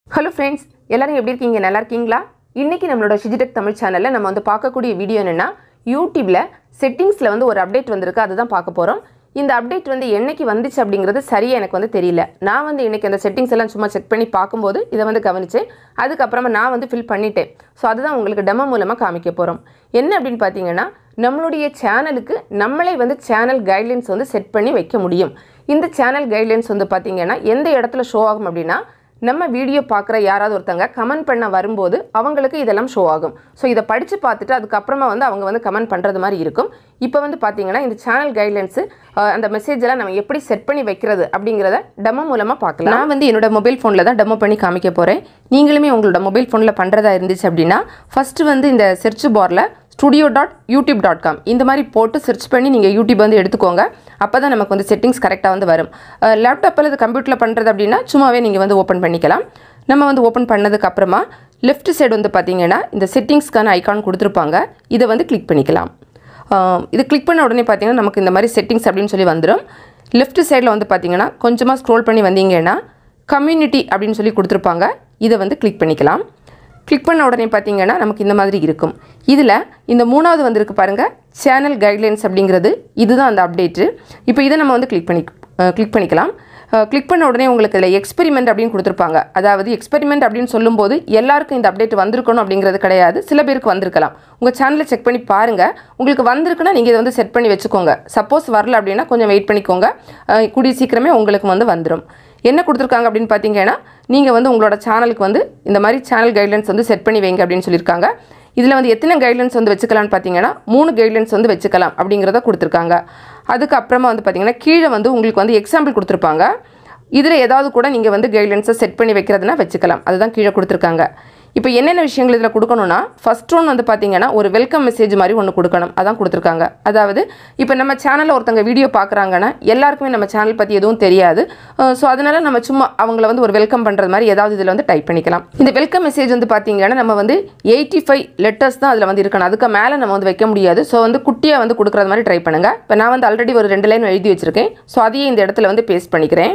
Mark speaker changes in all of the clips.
Speaker 1: hello friends எல்லாரும் எப்படி இருக்கீங்க நல்லா இருக்கீங்களா இன்றைக்கி நம்மளோட டிஜிடெக் தமிழ் சேனலில் நம்ம வந்து பார்க்கக்கூடிய வீடியோ என்னென்னா யூடியூப்பில் செட்டிங்ஸில் வந்து ஒரு அப்டேட் வந்திருக்கு அதுதான் பார்க்க போகிறோம் இந்த அப்டேட் வந்து என்னைக்கு வந்துச்சு அப்படிங்கிறது சரியாக எனக்கு வந்து தெரியல நான் வந்து இன்றைக்கி அந்த செட்டிங்ஸ் எல்லாம் சும்மா செக் பண்ணி பார்க்கும்போது இதை வந்து கவனித்தேன் அதுக்கப்புறமா நான் வந்து ஃபில் பண்ணிட்டேன் ஸோ அதுதான் உங்களுக்கு டெமோ மூலமாக காமிக்க போகிறோம் என்ன அப்படின்னு பார்த்தீங்கன்னா நம்மளுடைய சேனலுக்கு நம்மளே வந்து சேனல் கைட்லைன்ஸ் வந்து செட் பண்ணி வைக்க முடியும் இந்த சேனல் கைட்லைன்ஸ் வந்து பார்த்தீங்கன்னா எந்த இடத்துல ஷோ ஆகும் அப்படின்னா நம்ம வீடியோ பார்க்குற யாராவது ஒருத்தங்க கமெண்ட் பண்ண வரும்போது அவங்களுக்கு இதெல்லாம் ஷோ ஆகும் ஸோ இதை படித்து பார்த்துட்டு அதுக்கப்புறமா வந்து அவங்க வந்து கமெண்ட் பண்ணுறது மாதிரி இருக்கும் இப்போ வந்து பார்த்தீங்கன்னா இந்த சேனல் கைட்லைன்ஸு அந்த மெசேஜ் எல்லாம் நம்ம எப்படி செட் பண்ணி வைக்கிறது அப்படிங்கிறத டெமோ மூலமாக பார்க்கலாம் நான் வந்து என்னோட மொபைல் ஃபோனில் தான் டெமோ பண்ணி காமிக்க போகிறேன் நீங்களுமே உங்களோட மொபைல் ஃபோனில் பண்ணுறதா இருந்துச்சு அப்படின்னா ஃபஸ்ட்டு வந்து இந்த செர்ச் பாரில் studio dot YouTube dot com இந்த மாதிரி போட்டு சர்ச் பண்ணி நீங்கள் யூடியூப் வந்து எடுத்துக்கோங்க அப்போ தான் நமக்கு வந்து செட்டிங்ஸ் கரெக்டாக வந்து வரும் லேப்டாப் அல்லது கம்ப்யூட்டரில் பண்ணுறது அப்படின்னா சும்மாவே நீங்கள் வந்து ஓப்பன் பண்ணிக்கலாம் நம்ம வந்து ஓப்பன் பண்ணதுக்கு அப்புறமா லெஃப்ட் சைடு வந்து பார்த்தீங்கன்னா இந்த செட்டிங்ஸ்க்கான ஐக்கான் கொடுத்துருப்பாங்க இதை வந்து கிளிக் பண்ணிக்கலாம் அஹ் இது கிளிக் பண்ண உடனே பார்த்தீங்கன்னா நமக்கு இந்த மாதிரி செட்டிங்ஸ் அப்படின்னு சொல்லி வந்துடும் லெஃப்ட் சைடில் வந்து பார்த்தீங்கன்னா கொஞ்சமாக ஸ்க்ரோல் பண்ணி வந்தீங்கன்னா கம்யூனிட்டி அப்படின்னு சொல்லி கொடுத்துருப்பாங்க இதை வந்து கிளிக் பண்ணிக்கலாம் கிளிக் பண்ண உடனே பார்த்தீங்கன்னா நமக்கு இந்த மாதிரி இருக்கும் இதில் இந்த மூணாவது வந்திருக்கு பாருங்கள் சேனல் கைட்லைன்ஸ் அப்படிங்கிறது இதுதான் அந்த அப்டேட்டு இப்போ இதை நம்ம வந்து கிளிக் பண்ணி கிளிக் பண்ணிக்கலாம் கிளிக் பண்ண உடனே உங்களுக்கு இதில் எக்ஸ்பெரிமெண்ட் அப்படின்னு கொடுத்துருப்பாங்க அதாவது எக்ஸ்பெரிமெண்ட் அப்படின்னு சொல்லும்போது எல்லாருக்கும் இந்த அப்டேட் வந்திருக்கணும் அப்படிங்கிறது கிடையாது சில பேருக்கு வந்திருக்கலாம் உங்கள் சேனலை செக் பண்ணி பாருங்கள் உங்களுக்கு வந்திருக்குன்னா நீங்கள் இதை வந்து செட் பண்ணி வச்சுக்கோங்க சப்போஸ் வரல அப்படின்னா கொஞ்சம் வெயிட் பண்ணிக்கோங்க அஹ் கூடிய சீக்கிரமே உங்களுக்கு வந்து வந்துடும் என்ன கொடுத்துருக்காங்க அப்படின்னு பார்த்தீங்கன்னா நீங்கள் வந்து உங்களோட சேனலுக்கு வந்து இந்த மாதிரி சேனல் கைட்லைன்ஸ் வந்து செட் பண்ணி வைங்க அப்படின்னு சொல்லியிருக்காங்க இதில் வந்து எத்தனை கைட்லைன்ஸ் வந்து வச்சுக்கலாம்னு பார்த்தீங்கன்னா மூணு கைட்லைன்ஸ் வந்து வச்சுக்கலாம் அப்படிங்கிறத கொடுத்துருக்காங்க அதுக்கப்புறமா வந்து பார்த்தீங்கன்னா கீழே வந்து உங்களுக்கு வந்து எக்ஸாம்பிள் கொடுத்துருப்பாங்க இதில் ஏதாவது கூட நீங்கள் வந்து கைட்லைன்ஸை செட் பண்ணி வைக்கிறதுனா வச்சுக்கலாம் அதுதான் கீழே கொடுத்துருக்காங்க இப்போ என்னென்ன விஷயங்கள் இதில் கொடுக்கணும்னா ஃபஸ்ட் ஒன் வந்து பார்த்தீங்கன்னா ஒரு வெல்கம் மெசேஜ் மாதிரி ஒன்று கொடுக்கணும் அதான் கொடுத்துருக்காங்க அதாவது இப்போ நம்ம சேனலில் ஒருத்தங்க வீடியோ பார்க்குறாங்கன்னா எல்லாருக்குமே நம்ம சேனல் பற்றி எதுவும் தெரியாது ஸோ அதனால் நம்ம சும்மா அவங்கள வந்து ஒரு வெல்கம் பண்ணுறது மாதிரி ஏதாவது இதில் வந்து டைப் பண்ணிக்கலாம் இந்த வெல்கம் மெசேஜ் வந்து பார்த்தீங்கன்னா நம்ம வந்து எயிட்டி ஃபைவ் லெட்டர்ஸ் தான் அதில் வந்து இருக்கணும் அதுக்கு மேலே நம்ம வந்து வைக்க முடியாது ஸோ வந்து குட்டியாக வந்து கொடுக்குறது மாதிரி ட்ரை பண்ணுங்கள் இப்போ நான் வந்து ஆல்ரெடி ஒரு ரெண்டு லைன் எழுதி வச்சுருக்கேன் ஸோ அதையே இந்த இடத்துல வந்து பேஸ்ட் பண்ணிக்கிறேன்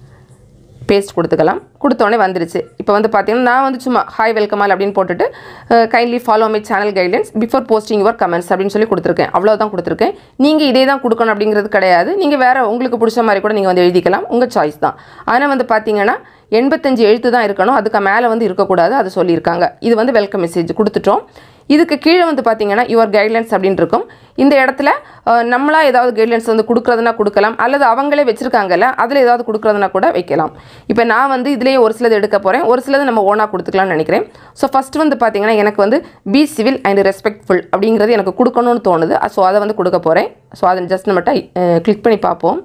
Speaker 1: பேஸ்ட் கொடுத்துக்கலாம் கொடுத்தோடனே வந்துருச்சு இப்போ வந்து பார்த்தீங்கன்னா நான் வந்து சும்மா ஹாய் வெல்கம் ஆல் அப்படின்னு போட்டுட்டு kindly follow my channel guidelines before posting your comments அப்படின்னு சொல்லி கொடுத்துருக்கேன் அவ்வளோதான் கொடுத்துருக்கேன் நீங்கள் இதே தான் கொடுக்கணும் அப்படிங்கிறது கிடையாது நீங்கள் வேறு உங்களுக்கு பிடிச்ச மாதிரி கூட நீங்கள் வந்து எழுதிக்கலாம் உங்கள் சாய்ஸ் தான் ஆனால் வந்து பார்த்தீங்கன்னா எண்பத்தஞ்சு எழுத்து தான் இருக்கணும் அதுக்கு மேலே வந்து இருக்கக்கூடாது அது சொல்லியிருக்காங்க இது வந்து வெல்கம் மெசேஜ் கொடுத்துட்டோம் இதுக்கு கீழே வந்து பார்த்தீங்கன்னா யுவர் கைட்லைன்ஸ் அப்படின்னு இருக்கும் இந்த இடத்துல அஹ், நம்மளா ஏதாவது கைட்லைன்ஸ் வந்து கொடுக்குறதுனா கொடுக்கலாம் அல்லது அவங்களே வச்சுருக்காங்கல்ல அதில் ஏதாவது கொடுக்குறதுனா கூட வைக்கலாம் இப்போ நான் வந்து இதுலேயே ஒரு சிலது எடுக்க போகிறேன் ஒரு சிலது நம்ம ஓனாக கொடுத்துக்கலாம்னு நினைக்கிறேன் ஸோ ஃபஸ்ட்டு வந்து பார்த்தீங்கன்னா எனக்கு வந்து பி சிவில் அண்ட் ரெஸ்பெக்ட்ஃபுல் அப்படிங்கிறது எனக்கு கொடுக்கணும்னு தோணுது ஸோ அதை வந்து கொடுக்க போகிறேன் ஸோ அதை ஜஸ்ட் நம்ம கிளிக் பண்ணி பார்ப்போம்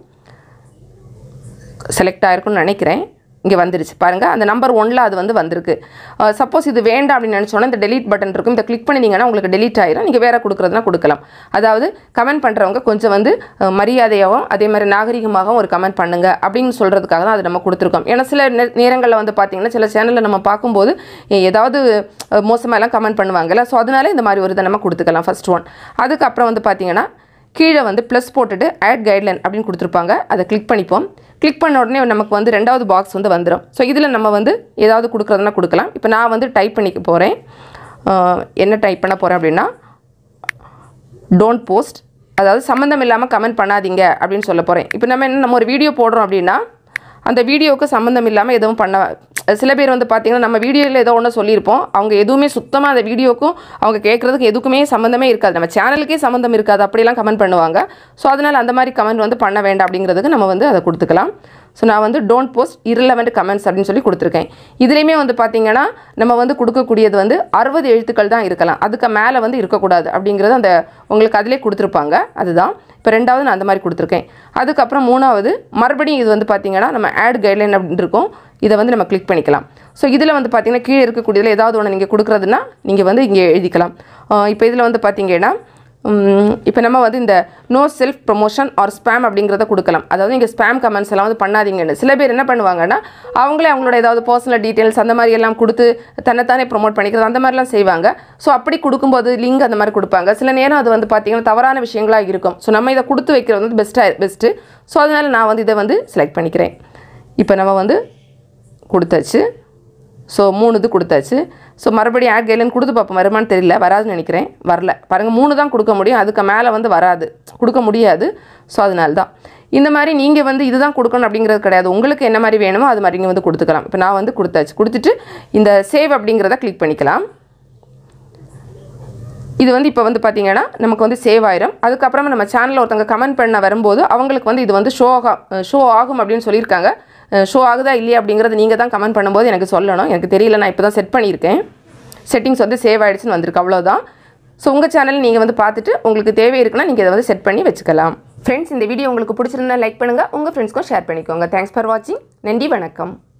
Speaker 1: செலக்ட் ஆயிருக்கும்னு நினைக்கிறேன் இங்கே வந்துருச்சு பாருங்கள் அந்த நம்பர் ஒன்ல அது வந்து வந்திருக்கு சப்போஸ் இது வேண்டாம் அப்படின்னு நினச்சோன்னா இந்த delete பட்டன் இருக்கும் இந்த கிளிக் பண்ணிங்கன்னா உங்களுக்கு delete ஆயிரும் நீங்கள் வேறு கொடுக்குறதுனா கொடுக்கலாம் அதாவது கமெண்ட் பண்ணுறவங்க கொஞ்சம் வந்து அஹ், மரியாதையாகவும் அதே மாதிரி நாகரிகமாகவும் ஒரு கமெண்ட் பண்ணுங்க அப்படின்னு சொல்கிறதுக்காக தான் அது நம்ம கொடுத்துருக்கோம் ஏன்னா சில நே- நேரங்களில் வந்து பார்த்தீங்கன்னா சில சேனலில் நம்ம பார்க்கும்போது எ- ஏதாவது அஹ், மோசமா எல்லாம் கமெண்ட் பண்ணுவாங்கல்ல ஸோ அதனால இந்த மாதிரி ஒரு இதை நம்ம கொடுத்துக்கலாம் ஃபர்ஸ்ட் ஒன் அதுக்கப்புறம் வந்து பார்த்தீங்கன்னா கீழே வந்து ப்ளஸ் போட்டுட்டு ஆட் கைட்லைன் அப்படின்னு கொடுத்துருப்பாங்க அதை கிளிக் பண்ணிப்போம் கிளிக் பண்ண உடனே நமக்கு வந்து ரெண்டாவது பாக்ஸ் வந்து வந்துடும் ஸோ இதில் நம்ம வந்து ஏதாவது கொடுக்குறதுனா கொடுக்கலாம் இப்போ நான் வந்து டைப் பண்ணிக்க போகிறேன் என்ன டைப் பண்ண போகிறேன் அப்படின்னா டோன்ட் போஸ்ட் அதாவது சம்மந்தம் இல்லாமல் கமெண்ட் பண்ணாதீங்க அப்படின்னு சொல்ல போகிறேன் இப்போ நம்ம என்ன நம்ம ஒரு வீடியோ போடுறோம் அப்படின்னா அந்த வீடியோவுக்கு சம்மந்தம் இல்லாமல் எதுவும் பண்ண சில பேர் வந்து பார்த்தீங்கன்னா நம்ம வீடியோவில் ஏதோ ஒன்று சொல்லியிருப்போம் அவங்க எதுவுமே சுத்தமாக அந்த வீடியோக்கும் அவங்க கேட்குறதுக்கு எதுக்குமே சம்மந்தமே இருக்காது நம்ம சேனலுக்கே சம்மந்தம் இருக்காது அப்படிலாம் கமெண்ட் பண்ணுவாங்க ஸோ அதனால் அந்த மாதிரி கமெண்ட் வந்து பண்ண வேண்டாம் அப்படிங்கிறதுக்கு நம்ம வந்து அதை கொடுத்துக்கலாம் ஸோ நான் வந்து டோன்ட் போஸ்ட் irrelevant கமெண்ட்ஸ் அப்படின்னு சொல்லி கொடுத்துருக்கேன் இதுலேயுமே வந்து பார்த்தீங்கன்னா நம்ம வந்து கொடுக்கக்கூடியது வந்து அறுபது எழுத்துக்கள் தான் இருக்கலாம் அதுக்கு மேலே வந்து இருக்கக்கூடாது அப்படிங்கிறது அந்த உங்களுக்கு அதிலே கொடுத்துருப்பாங்க அதுதான் இப்போ ரெண்டாவது நான் அந்த மாதிரி கொடுத்துருக்கேன் அதுக்கப்புறம் மூணாவது மறுபடியும் இது வந்து பார்த்தீங்கன்னா நம்ம ஆட் கைட்லைன் அப்படின்னு இருக்கும் இதை வந்து நம்ம கிளிக் பண்ணிக்கலாம் ஸோ இதில் வந்து பார்த்தீங்கன்னா கீழே இருக்கக்கூடியதில் ஏதாவது ஒன்று நீங்கள் கொடுக்குறதுனா நீங்கள் வந்து இங்கே எழுதிக்கலாம் இப்போ இதில் வந்து பார்த்தீங்கன்னா இப்போ நம்ம வந்து இந்த no self promotion or spam அப்படிங்கிறத கொடுக்கலாம் அதாவது இங்கே ஸ்பேம் கமெண்ட்ஸ் எல்லாம் வந்து பண்ணாதீங்கன்னு சில பேர் என்ன பண்ணுவாங்கன்னா அவங்களே அவங்களோட ஏதாவது பர்சனல் டீட்டெயில்ஸ் அந்த மாதிரி எல்லாம் கொடுத்து தன்னைத்தானே ப்ரொமோட் பண்ணிக்கிறது அந்த மாதிரிலாம் செய்வாங்க ஸோ அப்படி கொடுக்கும்போது லிங்க் அந்த மாதிரி கொடுப்பாங்க சில நேரம் அது வந்து பார்த்தீங்கன்னா தவறான விஷயங்களாக இருக்கும் ஸோ நம்ம இதை கொடுத்து வைக்கிறது வந்து பெஸ்ட்டாக பெஸ்ட்டு ஸோ அதனால் நான் வந்து இதை வந்து செலக்ட் பண்ணிக்கிறேன் இப்போ நம்ம வந்து கொடுத்தாச்சு ஸோ மூணு இது கொடுத்தாச்சு ஸோ மறுபடியும் ஆட் கைட்லைன் கொடுத்து பார்ப்போம் வருமானு தெரியல வராதுன்னு நினைக்கிறேன் வரல பாருங்கள் மூணு தான் கொடுக்க முடியும் அதுக்கு மேலே வந்து வராது கொடுக்க முடியாது ஸோ அதனால தான் இந்த மாதிரி நீங்கள் வந்து இதுதான் கொடுக்கணும் அப்படிங்கிறது கிடையாது உங்களுக்கு என்ன மாதிரி வேணுமோ அது மாதிரி நீங்கள் வந்து கொடுத்துக்கலாம் இப்போ நான் வந்து கொடுத்தாச்சு கொடுத்துட்டு இந்த சேவ் அப்படிங்கிறத கிளிக் பண்ணிக்கலாம் இது வந்து இப்போ வந்து பார்த்தீங்கன்னா நமக்கு வந்து சேவ் ஆயிரும் அதுக்கப்புறமா நம்ம சேனலில் ஒருத்தவங்க கமெண்ட் பண்ண வரும்போது அவங்களுக்கு வந்து இது வந்து ஷோ ஆகும் ஷோ ஆகும் அப்படின்னு சொல்லியிருக்காங்க ஷோ ஆகுதா இல்லையா அப்படிங்கிறது நீங்கள் தான் கமெண்ட் பண்ணும்போது எனக்கு சொல்லணும் எனக்கு தெரியல நான் இப்போ தான் செட் பண்ணியிருக்கேன் செட்டிங்ஸ் வந்து சேவ் ஆகிடுச்சுன்னு வந்திருக்கு அவ்வளோதான் ஸோ உங்கள் சேனல் நீங்கள் வந்து பார்த்துட்டு உங்களுக்கு தேவை இருக்குன்னா நீங்கள் இதை வந்து செட் பண்ணி வச்சுக்கலாம் ஃப்ரெண்ட்ஸ் இந்த வீடியோ உங்களுக்கு பிடிச்சிருந்தா லைக் பண்ணுங்கள் உங்கள் ஃப்ரெண்ட்ஸ்க்கும் ஷேர் பண்ணிக்கோங்க தேங்க்ஸ் ஃபார் வாட்சிங் நன்றி வணக்கம்